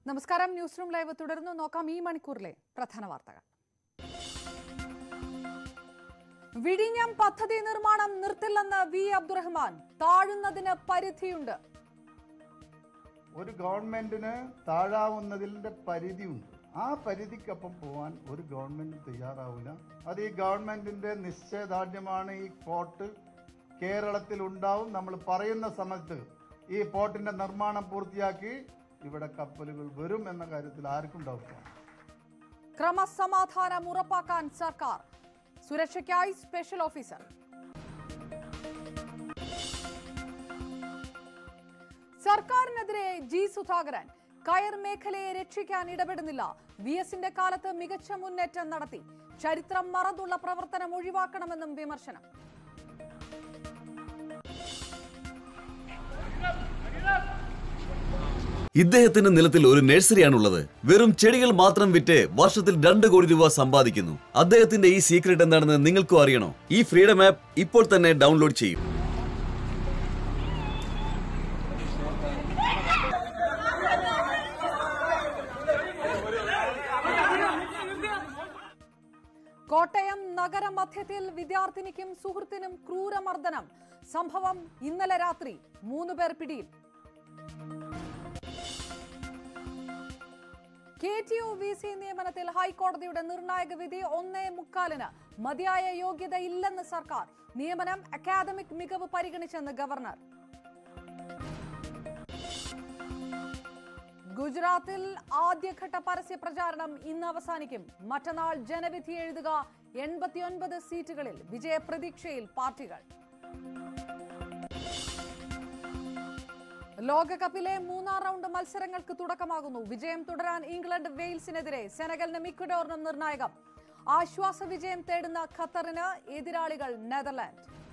നമസ്കാരം news room live തുടർന്ന് നോക്കാം ഈ മണിക്കൂറിലെ പ്രധാന വാർത്തകൾ വിഴിഞ്ഞം പദ്ധതി നിർമ്മാണം നിർത്തില്ലെന്ന് വി അബ്ദുറഹ്മാൻ താഴുന്നതിന് പരിധിയുണ്ട് ഒരു ഗവൺമെന്റിന് താഴാവുന്നതിൻ്റെ പരിധിയുണ്ട് ആ പരിധിക്കൊപ്പം പോകാൻ ഒരു ഗവൺമെന്റ് തയ്യാറാവില്ല അത് ഈ ഗവൺമെന്റിന്റെ നിശ്ചയദാർഢ്യമാണ് ഈ പോർട്ട് കേരളത്തിൽ ഉണ്ടാവും നമ്മൾ പറയുന്ന സമയത്ത് ഈ പോർട്ടിന്റെ നിർമ്മാണം പൂർത്തിയാക്കി ഇവിടെ കപ്പലുകൾ വരും എന്ന കാര്യത്തിൽ ആർക്കും ഡൗട്ടില്ല ക്രമസമാധാനം ഉറപ്പാക്കാൻ സർക്കാർ സുരക്ഷയ്ക്കായി സ്പെഷ്യൽ ഓഫീസർ സർക്കാരിനെതിരെ ജി സുധാകരൻ കയർ മേഖലയെ രക്ഷിക്കാൻ ഇടപെടുന്നില്ല വി എസിന്റെ കാലത്ത് മികച്ച മുന്നേറ്റം നടത്തി ചരിത്രം മറന്നുള്ള പ്രവർത്തനം ഒഴിവാക്കണമെന്നും വിമർശനം ഇദ്ദേഹത്തിന്റെ നിലത്തിൽ ഒരു നഴ്സറിയാണുള്ളത് വെറും ചെടികൾ മാത്രം വിറ്റ് വർഷത്തിൽ രണ്ട് കോടി രൂപ സമ്പാദിക്കുന്നു അദ്ദേഹത്തിന്റെ ഈ സീക്രട്ട് എന്താണെന്ന് നിങ്ങൾക്കും അറിയണോ ഈ ഫ്രീഡം ആപ്പ് ഇപ്പോൾ തന്നെ ഡൗൺലോഡ് ചെയ്യും കോട്ടയം നഗരമധ്യത്തിൽ വിദ്യാർത്ഥിനിക്കും സുഹൃത്തിനും ക്രൂരമർദ്ദനം സംഭവം ഇന്നലെ രാത്രി മൂന്ന് പേർ പിടിയിൽ K T U V C നിയമനത്തിൽ ഹൈക്കോടതിയുടെ നിർണായക വിധി ഒന്നേ മുക്കാലിന് മതിയായ യോഗ്യത ഇല്ലെന്ന് സർക്കാർ നിയമനം അക്കാദമിക് മികവ് പരിഗണിച്ചെന്ന് ഗവർണർ ഗുജറാത്തിൽ ആദ്യഘട്ട പരസ്യ പ്രചാരണം ഇന്ന് അവസാനിക്കും മറ്റന്നാൾ ജനവിധി എഴുതുക എൺപത്തിയൊൻപത് സീറ്റുകളിൽ വിജയപ്രതീക്ഷയിൽ പാർട്ടികൾ ലോകകപ്പിലെ മൂന്നാം റൗണ്ട് മത്സരങ്ങൾക്ക് തുടക്കമാകുന്നു വിജയം തുടരാൻ ഇംഗ്ലണ്ട് വെയിൽസിനെതിരെ സെനഗലിനും ഇക്വഡോറിനും നിർണായകം ആശ്വാസ വിജയം തേടുന്ന ഖത്തറിന് എതിരാളികൾ നെതർലാൻഡ്